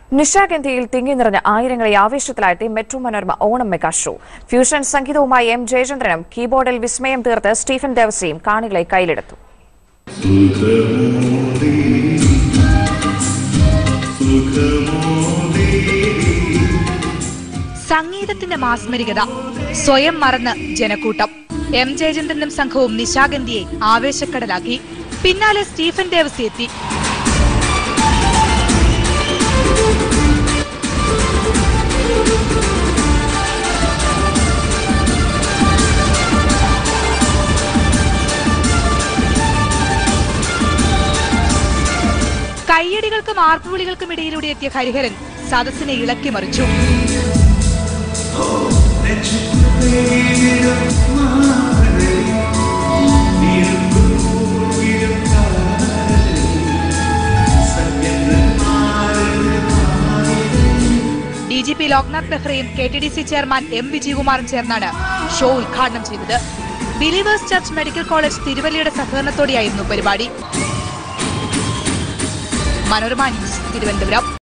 നിശാഗന്ധിയിൽ തിങ്ങി നിറഞ്ഞ ആയിരങ്ങളെ ആവേശത്തിലാഴ്ത്തി metro Manorama Onam mega show fusion സംഗീതവുമായി എം ജയചന്ദ്രനും കീബോർഡിൽ വിസ്മയം തീർത്ത് സ്റ്റീഫൻ ദേവസിയും കാണികളെ കയ്യിലെടുത്തു സംഗീതത്തിന്റെ മാസ്മരികത സ്വയം മറന്ന് ജനക്കൂട്ടം എം ജയചന്ദ്രനും സംഘവും നിശാഗന്ധിയെ ആവേശക്കടലാക്കി പിന്നാലെ സ്റ്റീഫൻ ദേവസി എത്തി കയ്യടികൾക്കും ആർപ്പുവിളികൾക്കും ഇടയിലൂടെ എത്തിയ ഹരിഹരൻ സദസ്സിനെ ഇളക്കി മറിച്ചു ഡി ജി പി ലോക്നാഥ് ബെഹ്റയും K T D C chairman M വിജയകുമാറും ചേർന്നാണ് ഷോ ഉദ്ഘാടനം ചെയ്തത് ബിലീവേഴ്സ് ചർച്ച് മെഡിക്കൽ കോളേജ് തിരുവല്ലയുടെ സഹകരണത്തോടെയായിരുന്നു പരിപാടി മനോരമ ന്യൂസ് തിരുവനന്തപുരം